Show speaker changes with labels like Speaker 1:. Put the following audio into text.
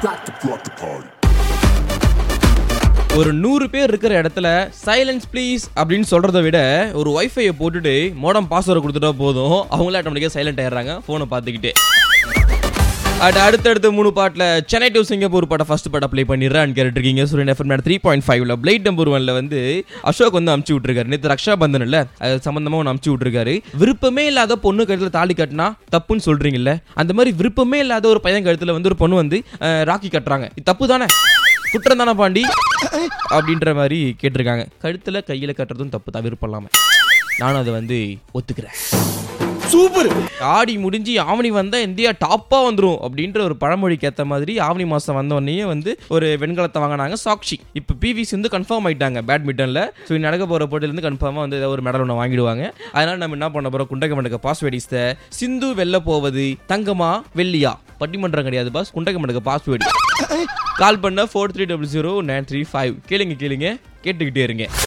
Speaker 1: back to rock the party.
Speaker 2: ஒரு நூறு பேர் இருக்கிற இடத்துல சைலன்ஸ் ப்ளீஸ் அப்படின்னு சொல்றதை விட ஒரு வைஃபையை போட்டுட்டு மோடம் பாஸ்வேர்டு கொடுத்துட்டா போதும் அவங்களே ஆட்டோமேட்டிக்காக சைலண்ட் ஆயிடுறாங்க ஃபோனை பார்த்துக்கிட்டே அட் அடுத்தடுத்த மூணு பாட்டில் சென்னை டு சிங்கப்பூர் பாட்டை ஃபர்ஸ்ட் பாட்டை ப்ளே பண்ணிடுறேன் கேட்டுருக்கீங்க சூரியன் எஃப்எம் த்ரீ பாயிண்ட் ஃபைவ்ல பிளேட் நம்பர் ஒன்ல வந்து அசோக் வந்து அமுச்சு விட்டுருக்காரு நேற்று ரக்ஷா பந்தன் இல்ல அது சம்பந்தமா ஒன்று அமுச்சு விட்டுருக்காரு விருப்பமே இல்லாத பொண்ணு கழுத்துல தாலி கட்டினா தப்புன்னு சொல்றீங்கல்ல அந்த மாதிரி விருப்பமே இல்லாத ஒரு பையன் கழுத்துல வந்து ஒரு பொண்ணு வந்து அஹ், ராக்கி கட்டுறாங்க இது தப்பு தானே குற்றம் தானே பாண்டி அப்படின்ற மாதிரி கேட்டிருக்காங்க கழுத்துல கையில கட்டுறதும் தப்பு தான் விருப்பம் இல்லாம நானும் அதை வந்து ஒத்துக்கிறேன்
Speaker 3: சூப்பர்
Speaker 2: ஆடி முடிஞ்சு ஆவணி வந்தா இந்தியா டாப்பா வந்துரும் அப்படின்ற ஒரு பழமொழிக்கு ஏத்த மாதிரி ஆவணி மாசம் வந்த உடனே வந்து ஒரு வெண்கலத்தை வாங்கினாங்க சாக்ஷி இப்போ பிவிசி வந்து கன்ஃபார்ம் ஆயிட்டாங்க பேட்மிண்டன்ல ஸோ நடக்க போற போட்டியில இருந்து கன்ஃபார்மா வந்து ஏதாவது ஒரு மெடல் ஒன்று வாங்கிடுவாங்க அதனால நம்ம என்ன பண்ண போறோம் குண்டக மண்டக பாஸ்வேர்டிஸ்த சிந்து வெல்ல போவது தங்கமா வெள்ளியா பட்டிமன்றம் கிடையாது பாஸ் குண்டக மண்டக பாஸ்வேர்டு கால் பண்ண four three double zero nine three five கேளுங்க கேளுங்க கேட்டுக்கிட்டே இருங்க